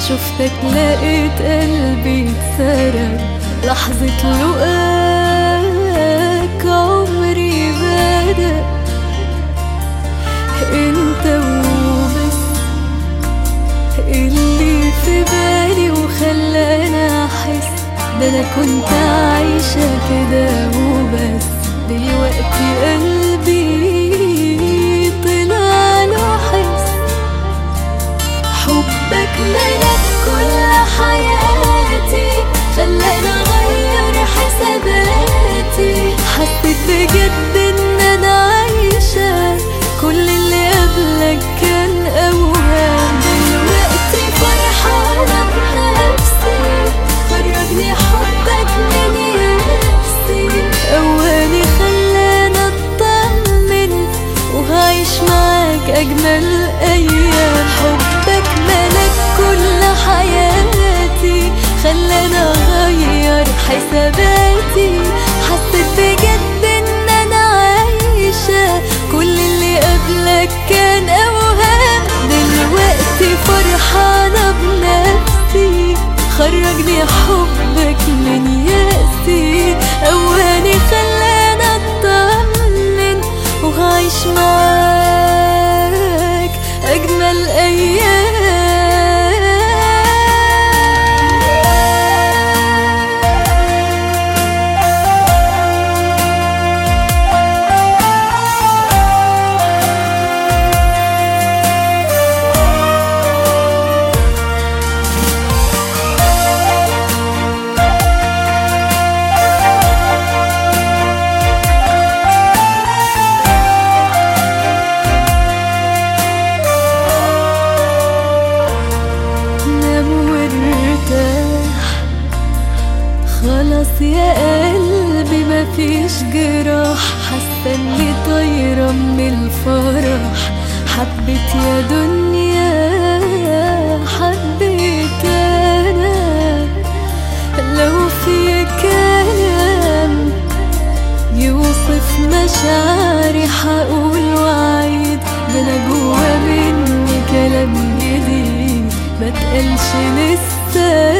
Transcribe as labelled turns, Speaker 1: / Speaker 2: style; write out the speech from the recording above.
Speaker 1: شفتك لقيت قلبي اتسرق لحظة لقاك عمري بدأ انت وبس اللي في بالي وخلاني احس ده انا كنت عايشة كده وبس دلوقتي قلبي طلع له حس حبك ملك كل حياتي خلاني اغير حساباتي حسيت بجد ان انا عايشة كل اللي قبلك كان اوهام دلوقتي فرحانة بنفسي فرجني حبك من يأسي اواني خلاني اطمن وهعيش معاك اجمل ايام حبك ملك كل حياتي خلاني اغير حساباتي حسيت بجد ان انا عايشة كل اللي قبلك كان اوهام دلوقتي فرحانة بنفسي خرجني حبك من يأسي اواني خلاني اطمن وهعيش معاك اجمل نام وارتاح خلاص يا قلبي مفيش جراح حاسه اني طايره من الفرح حبيت يا دنيا حبيت انا لو في كلام يوصف مشاعري حقول وعيد ده انا جوا مني كلام جديد ما تقلش لسه